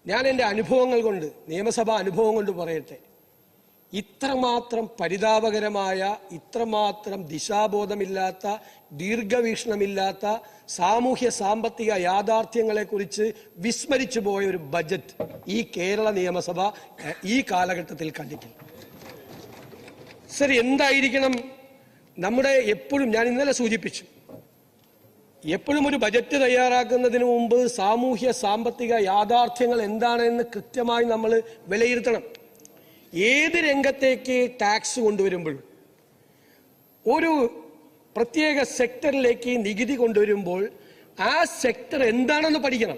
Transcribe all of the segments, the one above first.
ഞാൻ എൻ്റെ അനുഭവങ്ങൾ കൊണ്ട് നിയമസഭാ അനുഭവം കൊണ്ട് പറയട്ടെ ഇത്രമാത്രം പരിതാപകരമായ ഇത്രമാത്രം ദിശാബോധമില്ലാത്ത ദീർഘവീക്ഷണമില്ലാത്ത സാമൂഹ്യ സാമ്പത്തിക യാഥാർത്ഥ്യങ്ങളെക്കുറിച്ച് വിസ്മരിച്ചു പോയ ഒരു ബജറ്റ് ഈ കേരള നിയമസഭ എഹ്, ഈ കാലഘട്ടത്തിൽ കണ്ടിട്ടില്ല ശരി എന്തായിരിക്കണം നമ്മുടെ എപ്പോഴും ഞാൻ ഇന്നലെ സൂചിപ്പിച്ചു എപ്പോഴും ഒരു ബജറ്റ് തയ്യാറാക്കുന്നതിന് മുമ്പ് സാമൂഹ്യ സാമ്പത്തിക യാഥാർത്ഥ്യങ്ങൾ എന്താണെന്ന് കൃത്യമായി നമ്മൾ വിലയിരുത്തണം ഏത് രംഗത്തേക്ക് ടാക്സ് കൊണ്ടുവരുമ്പോഴും ഒരു പ്രത്യേക സെക്ടറിലേക്ക് നികുതി കൊണ്ടുവരുമ്പോൾ ആ സെക്ടർ എന്താണെന്ന് പഠിക്കണം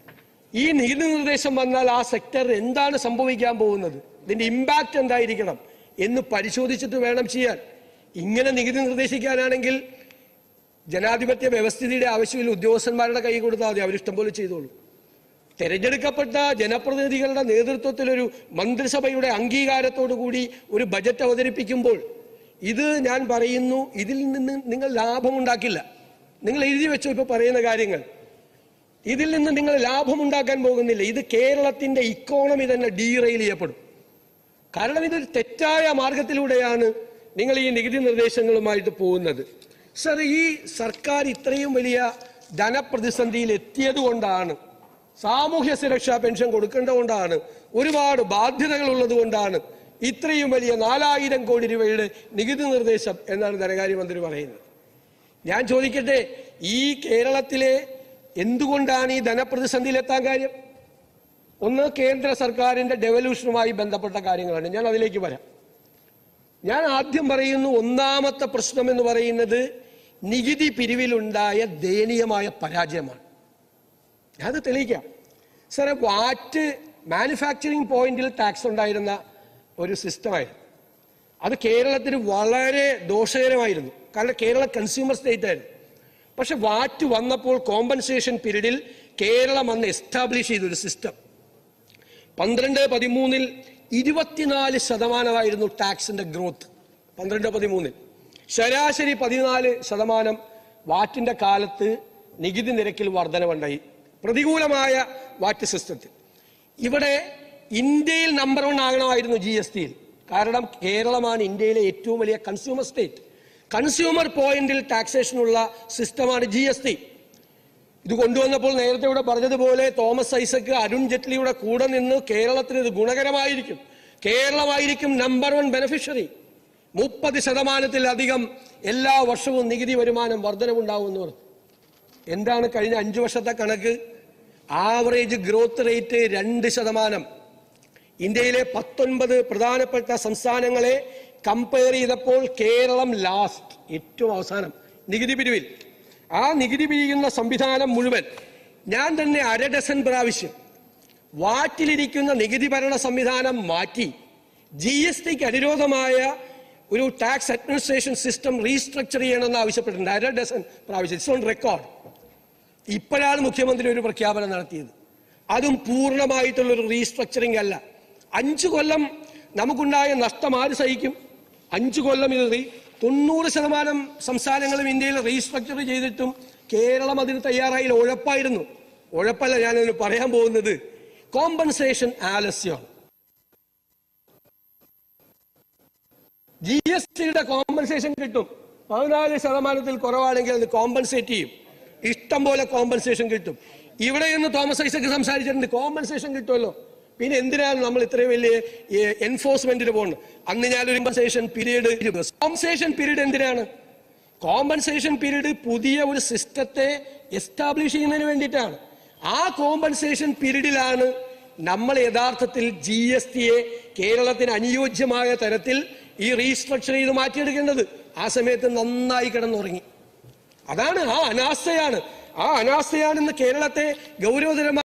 ഈ നികുതി നിർദ്ദേശം വന്നാൽ ആ സെക്ടർ എന്താണ് സംഭവിക്കാൻ പോകുന്നത് ഇതിന്റെ ഇമ്പാക്റ്റ് എന്തായിരിക്കണം എന്ന് പരിശോധിച്ചിട്ട് വേണം ചെയ്യാൻ ഇങ്ങനെ നികുതി നിർദ്ദേശിക്കാനാണെങ്കിൽ ജനാധിപത്യ വ്യവസ്ഥിതിയുടെ ആവശ്യമില്ല ഉദ്യോഗസ്ഥന്മാരുടെ കൈ കൊടുത്താൽ മതി അവരിഷ്ടം പോലെ ചെയ്തോളൂ തെരഞ്ഞെടുക്കപ്പെട്ട ജനപ്രതിനിധികളുടെ നേതൃത്വത്തിൽ ഒരു മന്ത്രിസഭയുടെ അംഗീകാരത്തോടു കൂടി ഒരു ബജറ്റ് അവതരിപ്പിക്കുമ്പോൾ ഇത് ഞാൻ പറയുന്നു ഇതിൽ നിന്ന് നിങ്ങൾ ലാഭമുണ്ടാക്കില്ല നിങ്ങൾ എഴുതി വെച്ചോ ഇപ്പൊ പറയുന്ന കാര്യങ്ങൾ ഇതിൽ നിന്ന് നിങ്ങൾ ലാഭമുണ്ടാക്കാൻ പോകുന്നില്ല ഇത് കേരളത്തിന്റെ ഇക്കോണമി തന്നെ ഡീറെയിൽ ചെയ്യപ്പെടും കാരണം ഇതൊരു തെറ്റായ മാർഗത്തിലൂടെയാണ് നിങ്ങൾ ഈ നികുതി നിർദ്ദേശങ്ങളുമായിട്ട് പോകുന്നത് സർ ഈ സർക്കാർ ഇത്രയും വലിയ ധനപ്രതിസന്ധിയിൽ എത്തിയത് കൊണ്ടാണ് സാമൂഹ്യ സുരക്ഷാ പെൻഷൻ കൊടുക്കേണ്ടതുകൊണ്ടാണ് ഒരുപാട് ബാധ്യതകൾ ഉള്ളത് കൊണ്ടാണ് ഇത്രയും വലിയ നാലായിരം കോടി രൂപയുടെ നികുതി നിർദ്ദേശം എന്നാണ് ധനകാര്യമന്ത്രി പറയുന്നത് ഞാൻ ചോദിക്കട്ടെ ഈ കേരളത്തിലെ എന്തുകൊണ്ടാണ് ഈ ധനപ്രതിസന്ധിയിലെത്താൻ കാര്യം ഒന്ന് കേന്ദ്ര സർക്കാരിന്റെ ഡെവല്യൂഷനുമായി ബന്ധപ്പെട്ട കാര്യങ്ങളാണ് ഞാൻ അതിലേക്ക് വരാം ഞാൻ ആദ്യം പറയുന്നു ഒന്നാമത്തെ പ്രശ്നം എന്ന് പറയുന്നത് നികുതി പിരിവിലുണ്ടായ ദയനീയമായ പരാജയമാണ് അത് തെളിയിക്കാം സാറേ വാറ്റ് മാനുഫാക്ചറിങ് പോയിന്റിൽ ടാക്സ് ഉണ്ടായിരുന്ന ഒരു സിസ്റ്റമായിരുന്നു അത് കേരളത്തിന് വളരെ ദോഷകരമായിരുന്നു കാരണം കേരള കൺസ്യൂമർ സ്റ്റേറ്റ് ആയിരുന്നു പക്ഷെ വാറ്റ് വന്നപ്പോൾ കോമ്പൻസേഷൻ പീരീഡിൽ കേരളം അന്ന് എസ്റ്റാബ്ലിഷ് ചെയ്തൊരു സിസ്റ്റം പന്ത്രണ്ട് പതിമൂന്നിൽ ഇരുപത്തിനാല് ശതമാനമായിരുന്നു ടാക്സിന്റെ ഗ്രോത്ത് പന്ത്രണ്ട് പതിമൂന്നിൽ ശരാശരി പതിനാല് ശതമാനം വാറ്റിന്റെ കാലത്ത് നികുതി നിരക്കിൽ വർധനവുണ്ടായി പ്രതികൂലമായ വാറ്റ് സിസ്റ്റത്തിൽ ഇവിടെ ഇന്ത്യയിൽ നമ്പർ വൺ ആകണമായിരുന്നു ജി എസ് ടിയിൽ കാരണം കേരളമാണ് ഇന്ത്യയിലെ ഏറ്റവും വലിയ കൺസ്യൂമർ സ്റ്റേറ്റ് കൺസ്യൂമർ പോയിന്റിൽ ടാക്സേഷനുള്ള സിസ്റ്റമാണ് ജി എസ് ടി ഇത് കൊണ്ടുവന്നപ്പോൾ നേരത്തെ ഇവിടെ പറഞ്ഞതുപോലെ തോമസ് ഐസക്ക് അരുൺ ജെറ്റ്ലിയുടെ കൂടെ നിന്ന് കേരളത്തിന് ഇത് ഗുണകരമായിരിക്കും കേരളമായിരിക്കും നമ്പർ വൺ ബെനിഫിഷ്യറി മുപ്പത് ശതമാനത്തിലധികം എല്ലാ വർഷവും നികുതി വരുമാനം വർധനവുണ്ടാവുമെന്ന് പറഞ്ഞു എന്താണ് കഴിഞ്ഞ അഞ്ചു വർഷത്തെ കണക്ക് ആവറേജ് ഗ്രോത്ത് റേറ്റ് രണ്ട് ശതമാനം ഇന്ത്യയിലെ പത്തൊൻപത് പ്രധാനപ്പെട്ട സംസ്ഥാനങ്ങളെ കമ്പയർ ചെയ്തപ്പോൾ കേരളം ലാസ്റ്റ് ഏറ്റവും അവസാനം നികുതി പിരിവിൽ ആ നികുതി പിരിക്കുന്ന സംവിധാനം മുഴുവൻ ഞാൻ തന്നെ അര ഡസൻ പ്രാവശ്യം വാറ്റിലിരിക്കുന്ന നികുതി ഭരണ സംവിധാനം മാറ്റി ജി എസ് ടിക്ക് അനുരോധമായ ഒരു ടാക്സ് അഡ്മിനിസ്ട്രേഷൻ സിസ്റ്റം റീസ്ട്രക്ചർ ചെയ്യണമെന്ന് ആവശ്യപ്പെട്ടിട്ടുണ്ട് അര ഡസൻ പ്രാവശ്യം ഇറ്റ്സ് ഓൺ റെക്കോർഡ് ഇപ്പോഴാണ് മുഖ്യമന്ത്രി ഒരു പ്രഖ്യാപനം നടത്തിയത് അതും പൂർണ്ണമായിട്ടുള്ള ഒരു റീസ്ട്രക്ചറിംഗ് അല്ല അഞ്ചു കൊല്ലം നമുക്കുണ്ടായ നഷ്ടം ആര് സഹിക്കും അഞ്ചു കൊല്ലം ഇത് റീ- തൊണ്ണൂറ് ശതമാനം സംസ്ഥാനങ്ങളും ഇന്ത്യയിൽ റീസ്ട്രക്ചർ ചെയ്തിട്ടും കേരളം അതിന് തയ്യാറായില്ല ഉഴപ്പായിരുന്നു ഉഴപ്പല്ല ഞാനതിന് പറയാൻ പോകുന്നത് കോമ്പൻസേഷൻ ആലസ്യമാണ് ജി എസ് ടിയുടെ കോമ്പൻസേഷൻ കിട്ടും പതിനാല് ശതമാനത്തിൽ കുറവാണെങ്കിൽ അത് കോമ്പൻസേറ്റ് ചെയ്യും ഇഷ്ടം പോലെ കോമ്പൻസേഷൻ കിട്ടും ഇവിടെ നിന്ന് തോമസ് ഐസക്ക് സംസാരിച്ചിട്ടുണ്ട് കോമ്പൻസേഷൻ കിട്ടുമല്ലോ പിന്നെ എന്തിനാണ് നമ്മൾ ഇത്രയും വലിയ എൻഫോഴ്സ്മെന്റിന് പോകുന്നത് അന്ന് ഞാനൊരു കോമ്പൻസേഷൻ പീരീഡ് കോമ്പൻസേഷൻ പീരീഡ് എന്തിനാണ് കോമ്പൻസേഷൻ പീരീഡ് പുതിയ ഒരു സിസ്റ്റത്തെ എസ്റ്റാബ്ലിഷ് ചെയ്യുന്നതിന് വേണ്ടിയിട്ടാണ് ആ കോമ്പൻസേഷൻ പീരീഡിലാണ് നമ്മൾ യഥാർത്ഥത്തിൽ ജി എസ് ടിയെ കേരളത്തിന് അനുയോജ്യമായ തരത്തിൽ ഈ റീസ്ട്രക്ചർ ചെയ്ത് മാറ്റിയെടുക്കേണ്ടത് ആ സമയത്ത് നന്നായി കിടന്നുറങ്ങി അതാണ് ആ അനാസ്ഥയാണ് ആ അനാസ്ഥയാണ് ഇന്ന് കേരളത്തെ ഗൗരവതരമായി